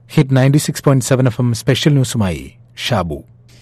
Hit ninety six point seven F M special ന്യൂസുമായി ഷാബു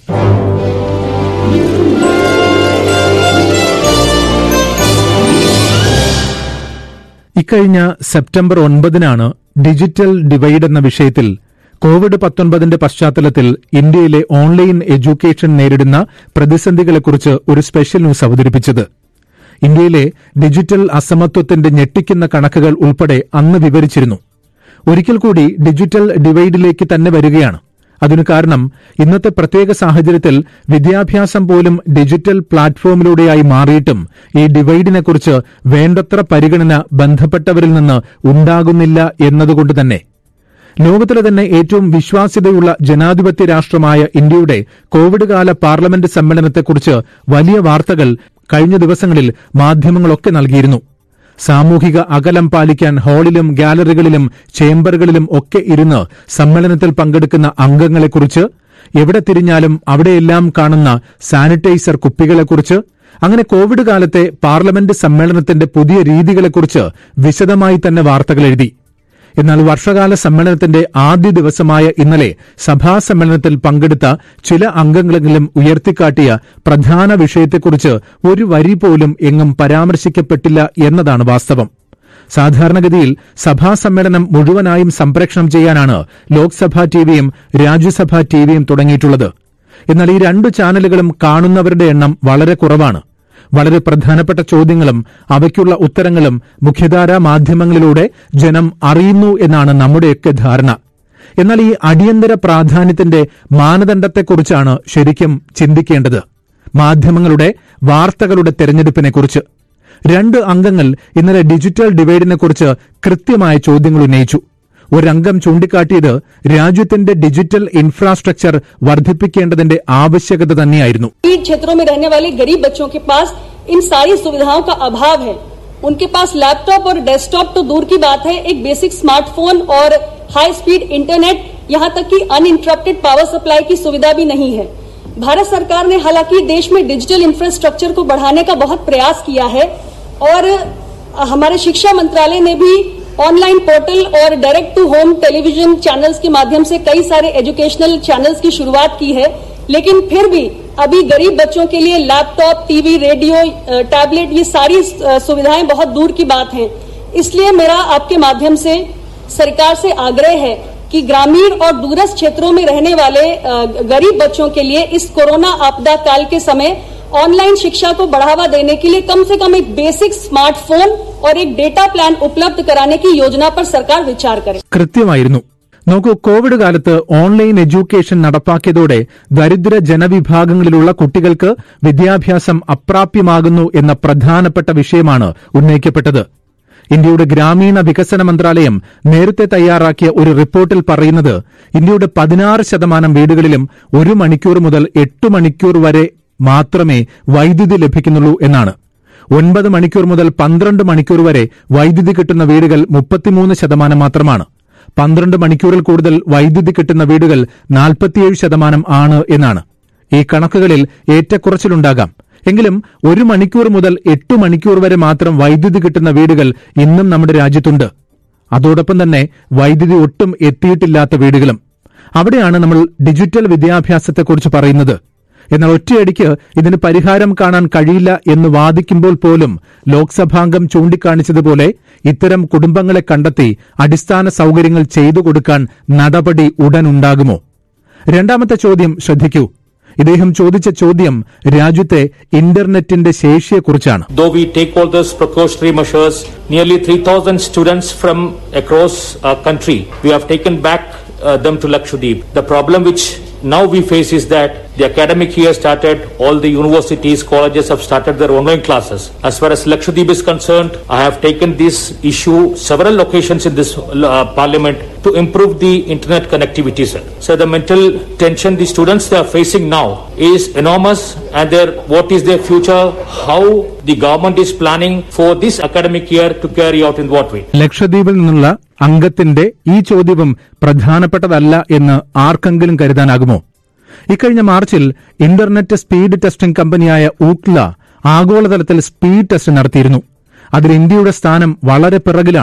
ഇക്കഴിഞ്ഞ September ഒൻപതിനാണ് digital divide എന്ന വിഷയത്തിൽ കോവിഡ് പത്തൊൻപതിന്റെ പശ്ചാത്തലത്തിൽ ഇന്ത്യയിലെ ഓൺലൈൻ എഡ്യൂക്കേഷൻ നേരിടുന്ന പ്രതിസന്ധികളെക്കുറിച്ച് ഒരു സ്പെഷ്യൽ ന്യൂസ് അവതരിപ്പിച്ചത് ഇന്ത്യയിലെ ഡിജിറ്റൽ അസമത്വത്തിന്റെ ഞെട്ടിക്കുന്ന കണക്കുകൾ ഉൾപ്പെടെ അന്ന് വിവരിച്ചിരുന്നു ഒരിക്കൽ കൂടി ഡിജിറ്റൽ ഡിവൈഡിലേക്ക് തന്നെ വരികയാണ് അതിനു കാരണം ഇന്നത്തെ പ്രത്യേക സാഹചര്യത്തിൽ വിദ്യാഭ്യാസം പോലും ഡിജിറ്റൽ പ്ലാറ്റ്ഫോമിലൂടെയായി മാറിയിട്ടും ഈ ഡിവൈഡിനെക്കുറിച്ച് വേണ്ടത്ര പരിഗണന ബന്ധപ്പെട്ടവരിൽ നിന്ന് ഉണ്ടാകുന്നില്ല എന്നതുകൊണ്ട് തന്നെ ലോകത്തിലെ തന്നെ ഏറ്റവും വിശ്വാസ്യതയുള്ള ജനാധിപത്യ രാഷ്ട്രമായ ഇന്ത്യയുടെ കോവിഡ് കാല പാർലമെന്റ് സമ്മേളനത്തെക്കുറിച്ച് വലിയ വാർത്തകൾ കഴിഞ്ഞ ദിവസങ്ങളിൽ മാധ്യമങ്ങളൊക്കെ നൽകിയിരുന്നു സാമൂഹിക അകലം പാലിക്കാൻ ഹാളിലും ഗാലറികളിലും ചേംബറുകളിലും ഒക്കെ ഇരുന്ന് സമ്മേളനത്തിൽ പങ്കെടുക്കുന്ന അംഗങ്ങളെക്കുറിച്ച് എവിടെ തിരിഞ്ഞാലും അവിടെയെല്ലാം കാണുന്ന സാനിറ്റൈസർ കുപ്പികളെക്കുറിച്ച് അങ്ങനെ കോവിഡ് കാലത്തെ പാർലമെന്റ് സമ്മേളനത്തിന്റെ പുതിയ രീതികളെക്കുറിച്ച് വിശദമായി തന്നെ വാർത്തകൾ എഴുതി എന്നാൽ വർഷകാല സമ്മേളനത്തിന്റെ ആദ്യ ദിവസമായ ഇന്നലെ സഭാ സമ്മേളനത്തിൽ പങ്കെടുത്ത ചില അംഗങ്ങളെങ്കിലും ഉയർത്തിക്കാട്ടിയ പ്രധാന വിഷയത്തെക്കുറിച്ച് ഒരു വരി പോലും എങ്ങും പരാമർശിക്കപ്പെട്ടില്ല എന്നതാണ് വാസ്തവം സാധാരണഗതിയിൽ സഭാ സമ്മേളനം മുഴുവനായും സംപ്രേഷണം ചെയ്യാനാണ് ലോക്സഭാ ടിവിയും രാജ്യസഭാ ടിവിയും തുടങ്ങിയിട്ടുള്ളത് എന്നാൽ ഈ രണ്ടു ചാനലുകളും കാണുന്നവരുടെ എണ്ണം വളരെ കുറവാണ് വളരെ പ്രധാനപ്പെട്ട ചോദ്യങ്ങളും അവയ്ക്കുള്ള ഉത്തരങ്ങളും മുഖ്യധാരാ മാധ്യമങ്ങളിലൂടെ ജനം അറിയുന്നു എന്നാണ് നമ്മുടെയൊക്കെ ധാരണ എന്നാൽ ഈ അടിയന്തര പ്രാധാന്യത്തിന്റെ മാനദണ്ഡത്തെക്കുറിച്ചാണ് ശരിക്കും ചിന്തിക്കേണ്ടത് മാധ്യമങ്ങളുടെ വാർത്തകളുടെ തെരഞ്ഞെടുപ്പിനെക്കുറിച്ച് രണ്ട് അംഗങ്ങൾ ഇന്നലെ ഡിജിറ്റൽ ഡിവൈഡിനെക്കുറിച്ച് കൃത്യമായ ചോദ്യങ്ങൾ ഉന്നയിച്ചു ഒരംഗം ചൂണ്ടിക്കാട്ടിയത് രാജ്യത്തിന്റെ ഡിജിറ്റൽ ഇൻഫ്രാസ്ട്രക്ചർ വർദ്ധിപ്പിക്കേണ്ടതിന്റെ ആവശ്യകത തന്നെയായിരുന്നു ग्रामीण क्षेत्रों में रहने वाले गरीब बच्चों के पास इन सारी सुविधाओं का अभाव है उनके पास लैपटॉप और डेस्कटॉप तो दूर की बात है एक बेसिक स्मार्टफोन और हाई स्पीड इंटरनेट यहाँ तक कि अनइंटरप्टेड पावर सप्लाई की सुविधा भी नहीं है भारत सरकार ने हालांकि देश में डिजिटल इंफ्रास्ट्रक्चर को बढ़ाने का बहुत प्रयास किया है और हमारे शिक्षा मंत्रालय ने भी ऑनलाइन पोर्टल और direct to home television channels के माध्यम से कई सारे एजुकेशनल चैनल्स की शुरुआत की है लेकिन फिर भी अभी गरीब बच्चों के लिए लैपटॉप टीवी रेडियो अ, टैबलेट ये सारी अ, सुविधाएं बहुत दूर की बात हैं इसलिए मेरा आपके माध्यम से सरकार से आग्रह है कि ग्रामीण और दूरस्थ क्षेत्रों में रहने वाले अ, गरीब बच्चों के लिए इस कोरोना आपदा काल के समय ऑनलाइन शिक्षा को बढ़ावा देने के लिए कम से कम एक बेसिक स्मार्टफोन और एक डेटा प्लान उपलब्ध कराने की योजना पर सरकार विचार करे കൃത്യമായിരുന്നു നോക്കൂ കോവിഡ് കാലത്ത് ഓൺലൈൻ എഡ്യൂക്കേഷൻ നടപ്പാക്കിയതോടെ ദരിദ്ര ജനവിഭാഗങ്ങളിലുള്ള കുട്ടികൾക്ക് വിദ്യാഭ്യാസം അപ്രാപ്യമാകുന്നു എന്ന പ്രധാനപ്പെട്ട വിഷയമാണ് ഉന്നയിക്കപ്പെട്ടത് ഇന്ത്യയുടെ ഗ്രാമീണ വികസന മന്ത്രാലയം നേരത്തെ തയ്യാറാക്കിയ ഒരു റിപ്പോർട്ടിൽ പറയുന്നത് ഇന്ത്യയുടെ പതിനാറ് ശതമാനം വീടുകളിലും ഒരു മണിക്കൂർ മുതൽ എട്ട് മണിക്കൂർ വരെ മാത്രമേ വൈദ്യുതി ലഭിക്കുന്നുള്ളൂ എന്നാണ് ഒൻപത് മണിക്കൂർ മുതൽ പന്ത്രണ്ട് മണിക്കൂർ വരെ വൈദ്യുതി കിട്ടുന്ന വീടുകൾ മുപ്പത്തിമൂന്ന് ശതമാനം മാത്രമാണ് പന്ത്രണ്ട് മണിക്കൂറിൽ കൂടുതൽ വൈദ്യുതി കിട്ടുന്ന വീടുകൾ നാൽപ്പത്തിയേഴ് ശതമാനം ആണ് എന്നാണ് ഈ കണക്കുകളിൽ ഏറ്റക്കുറച്ചിലുണ്ടാകാം എങ്കിലും ഒരു മണിക്കൂർ മുതൽ എട്ട് മണിക്കൂർ വരെ മാത്രം വൈദ്യുതി കിട്ടുന്ന വീടുകൾ ഇന്നും നമ്മുടെ രാജ്യത്തുണ്ട് അതോടൊപ്പം തന്നെ വൈദ്യുതി ഒട്ടും എത്തിയിട്ടില്ലാത്ത വീടുകളും അവിടെയാണ് നമ്മൾ ഡിജിറ്റൽ വിദ്യാഭ്യാസത്തെക്കുറിച്ച് പറയുന്നത് എന്നാൽ ഒറ്റയടിക്ക് ഇതിന് പരിഹാരം കാണാൻ കഴിയില്ല എന്ന് വാദിക്കുമ്പോൾ പോലും ലോക്സഭാംഗം ചൂണ്ടിക്കാണിച്ചതുപോലെ ഇത്തരം കുടുംബങ്ങളെ കണ്ടെത്തി അടിസ്ഥാന സൌകര്യങ്ങൾ ചെയ്തു കൊടുക്കാൻ നടപടി ഉടനുണ്ടാകുമോ രണ്ടാമത്തെ ചോദ്യം ശ്രദ്ധിക്കൂ ഇദ്ദേഹം ചോദിച്ച ചോദ്യം രാജ്യത്തെ ഇന്റർനെറ്റിന്റെ ശേഷിയെക്കുറിച്ചാണ് Though we take all those precautionary measures, nearly 3,000 students from across our country, we have taken back uh, them to Lakshadweep. The problem which now we face is that the academic year started, all the universities, colleges have started their online classes. As far as Lakshadweep is concerned, I have taken this issue several occasions in this uh, parliament to improve the internet connectivity. Sir. So the mental tension the students they are facing now is enormous and their what is their future, how the government is planning for this academic year to carry out in what way. ലക്ഷദ്വീപിൽ നിന്നുള്ള അംഗത്തിന്റെ ഈ ചോദ്യവും പ്രധാനപ്പെട്ടതല്ല എന്ന് ആർക്കെങ്കിലും കരുതാനാകുമോ ഇക്കഴിഞ്ഞ മാർച്ചിൽ internet speed testing കമ്പനിയായ ഊക്ല ആഗോളതലത്തിൽ സ്പീഡ് ടെസ്റ്റ് നടത്തിയിരുന്നു അതിൽ ഇന്ത്യയുടെ സ്ഥാനം വളരെ പിറകിലാണ്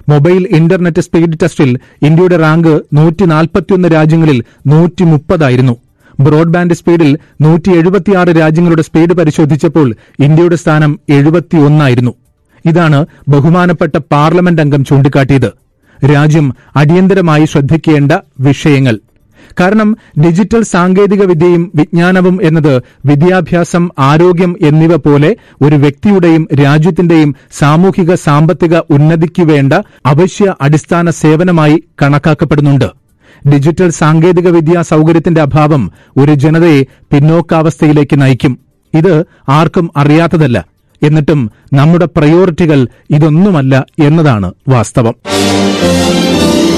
മൊബൈൽ ഇന്റർനെറ്റ് സ്പീഡ് ടെസ്റ്റിൽ ഇന്ത്യയുടെ റാങ്ക് നൂറ്റി നാൽപ്പത്തിയൊന്ന് രാജ്യങ്ങളിൽ നൂറ്റി മുപ്പതായിരുന്നു ബ്രോഡ്ബാൻഡ് സ്പീഡിൽ നൂറ്റി എഴുപത്തിയാറ് രാജ്യങ്ങളുടെ സ്പീഡ് പരിശോധിച്ചപ്പോൾ ഇന്ത്യയുടെ സ്ഥാനം എഴുപത്തിയൊന്നായിരുന്നു ഇതാണ് ബഹുമാനപ്പെട്ട പാർലമെന്റ് അംഗം ചൂണ്ടിക്കാട്ടിയത് രാജ്യം അടിയന്തരമായി ശ്രദ്ധിക്കേണ്ട വിഷയങ്ങൾ കാരണം ഡിജിറ്റൽ സാങ്കേതിക വിദ്യയും വിജ്ഞാനവും എന്നത് വിദ്യാഭ്യാസം ആരോഗ്യം എന്നിവ പോലെ ഒരു വ്യക്തിയുടെയും രാജ്യത്തിന്റെയും സാമൂഹിക സാമ്പത്തിക ഉന്നതിക്കു വേണ്ട അവശ്യ അടിസ്ഥാന സേവനമായി കണക്കാക്കപ്പെടുന്നുണ്ട് ഡിജിറ്റൽ സാങ്കേതിക വിദ്യാ സൌകര്യത്തിന്റെ അഭാവം ഒരു ജനതയെ പിന്നോക്കാവസ്ഥയിലേക്ക് നയിക്കും ഇത് ആർക്കും അറിയാത്തതല്ല എന്നിട്ടും നമ്മുടെ പ്രയോറിറ്റികൾ ഇതൊന്നുമല്ല എന്നതാണ് വാസ്തവം